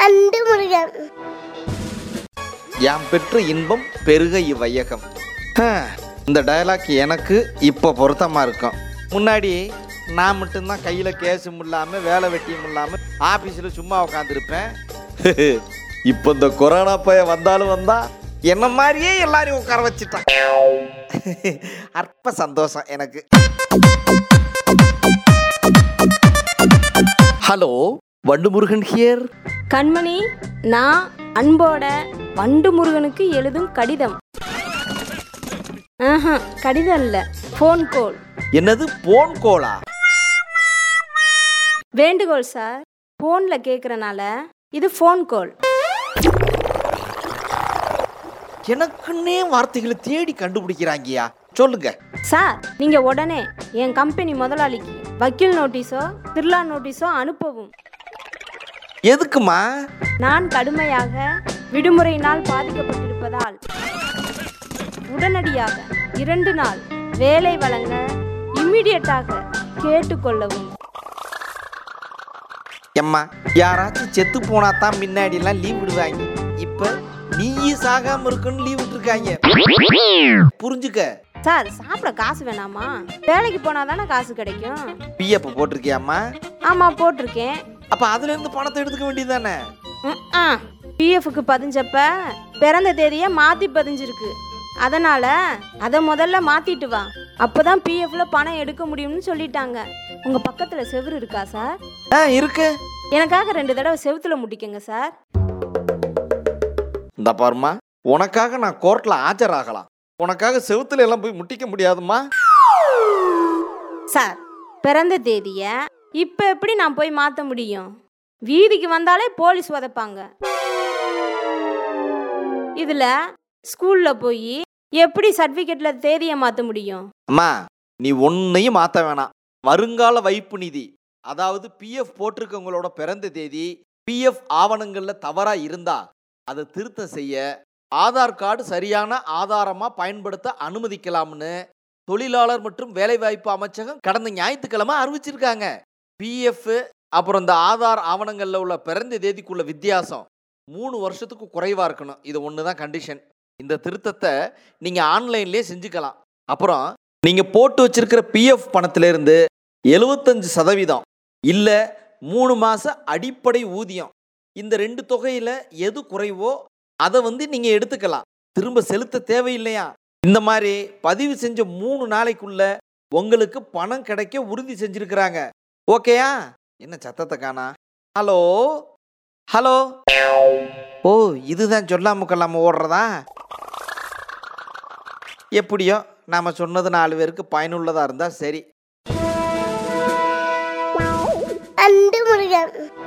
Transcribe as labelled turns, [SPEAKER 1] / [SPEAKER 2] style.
[SPEAKER 1] and Murugan
[SPEAKER 2] யாம் பெற்ற இன்பம் பெருக இவ்வையகம் ஹ, இந்த டயலாக் எனக்கு இப்போ பொருத்தமாக இருக்கும் முன்னாடி நான் மட்டும்தான் கையில் கேஸும் இல்லாமல் வேலை வெட்டியும் இல்லாமல் ஆஃபீஸில் சும்மா உட்காந்துருப்பேன் இப்போ இந்த கொரோனா பய வந்தாலும் வந்தா என்ன மாதிரியே எல்லாரையும் உட்கார வச்சுட்டான் அற்ப சந்தோஷம் எனக்கு ஹலோ வண்டு முருகன் ஹியர்
[SPEAKER 3] கண்மணி நான் அன்போட வண்டு முருகனுக்கு எழுதும் கடிதம் ஆஹா கடிதம் இல்லை ஃபோன் கோல்
[SPEAKER 2] என்னது போன் கோலா
[SPEAKER 3] வேண்டுகோள் சார் ஃபோனில் கேட்குறனால இது ஃபோன் கோல்
[SPEAKER 2] எனக்குன்னே வார்த்தைகளை தேடி கண்டுபிடிக்கிறாங்கயா சொல்லுங்க
[SPEAKER 3] சார் நீங்கள் உடனே என் கம்பெனி முதலாளிக்கு வக்கீல் நோட்டீஸோ திருளா நோட்டீஸோ அனுப்பவும்
[SPEAKER 2] எதுக்குமா
[SPEAKER 3] நான் கடுமையாக விடுமுறையினால் பாதிக்கப்பட்டிருப்பதால் உடனடியாக இரண்டு நாள் வேலை வழங்க இம்மிடியட்டாக கேட்டுக்கொள்ளவும்
[SPEAKER 2] எம்மா யாராச்சும் செத்து போனா தான் முன்னாடி எல்லாம் லீவ் விடுவாங்க இப்ப நீயும் சாகாம இருக்குன்னு லீவ் விட்டுருக்காங்க புரிஞ்சுக்க
[SPEAKER 3] சார் சாப்பிட காசு வேணாமா வேலைக்கு போனால் தானே காசு கிடைக்கும்
[SPEAKER 2] பிஎஃப் போட்டிருக்கியாம்மா
[SPEAKER 3] ஆமாம் போட்டிருக்கேன்
[SPEAKER 2] அப்ப அதுல இருந்து பணத்தை எடுத்துக்க வேண்டியதானே
[SPEAKER 3] பிஎஃப்க்கு பதிஞ்சப்ப பிறந்த தேதியை மாற்றி பதிஞ்சிருக்கு அதனால அதை முதல்ல மாத்திட்டு வா அப்பதான் பிஎஃப்ல பணம் எடுக்க முடியும்னு சொல்லிட்டாங்க உங்க பக்கத்துல செவுரு இருக்கா சார்
[SPEAKER 2] ஆ இருக்கு
[SPEAKER 3] எனக்காக ரெண்டு தடவை செவுத்துல முட்டிக்கங்க சார்
[SPEAKER 2] இந்த பாருமா உனக்காக நான் கோர்ட்ல ஆஜராகலாம் உனக்காக செவுத்துல எல்லாம் போய் முட்டிக்க முடியாதும்மா
[SPEAKER 3] சார் பிறந்த தேதிய இப்ப எப்படி நான் போய் மாத்த முடியும் வீதிக்கு வந்தாலே போலீஸ் உதைப்பாங்க இதுல ஸ்கூல்ல போய் எப்படி சர்டிபிகேட்ல தேதியை மாத்த முடியும்
[SPEAKER 2] அம்மா நீ ஒன்னையும் மாற்ற வேணாம் வருங்கால வைப்பு நிதி அதாவது பிஎஃப் போட்டிருக்கவங்களோட பிறந்த தேதி பிஎஃப் ஆவணங்களில் தவறா இருந்தா அதை திருத்தம் செய்ய ஆதார் கார்டு சரியான ஆதாரமா பயன்படுத்த அனுமதிக்கலாம்னு தொழிலாளர் மற்றும் வேலைவாய்ப்பு அமைச்சகம் கடந்த ஞாயிற்றுக்கிழமை அறிவிச்சிருக்காங்க பிஎஃப் அப்புறம் இந்த ஆதார் ஆவணங்களில் உள்ள பிறந்த தேதிக்குள்ள வித்தியாசம் மூணு வருஷத்துக்கு குறைவா இருக்கணும் இது ஒன்று தான் கண்டிஷன் இந்த திருத்தத்தை நீங்கள் ஆன்லைன்லேயே செஞ்சுக்கலாம் அப்புறம் நீங்கள் போட்டு வச்சிருக்கிற பிஎஃப் பணத்திலிருந்து எழுபத்தஞ்சு சதவீதம் இல்லை மூணு மாத அடிப்படை ஊதியம் இந்த ரெண்டு தொகையில் எது குறைவோ அதை வந்து நீங்கள் எடுத்துக்கலாம் திரும்ப செலுத்த தேவையில்லையா இந்த மாதிரி பதிவு செஞ்ச மூணு நாளைக்குள்ள உங்களுக்கு பணம் கிடைக்க உறுதி செஞ்சிருக்கிறாங்க ஓகேயா என்ன சத்தத்தை காணா ஹலோ ஹலோ ஓ இதுதான் சொல்லாம கொள்ளாம ஓடுறதா எப்படியோ நாம சொன்னது நாலு பேருக்கு பயனுள்ளதா இருந்தா சரி
[SPEAKER 1] அண்டு முருகன்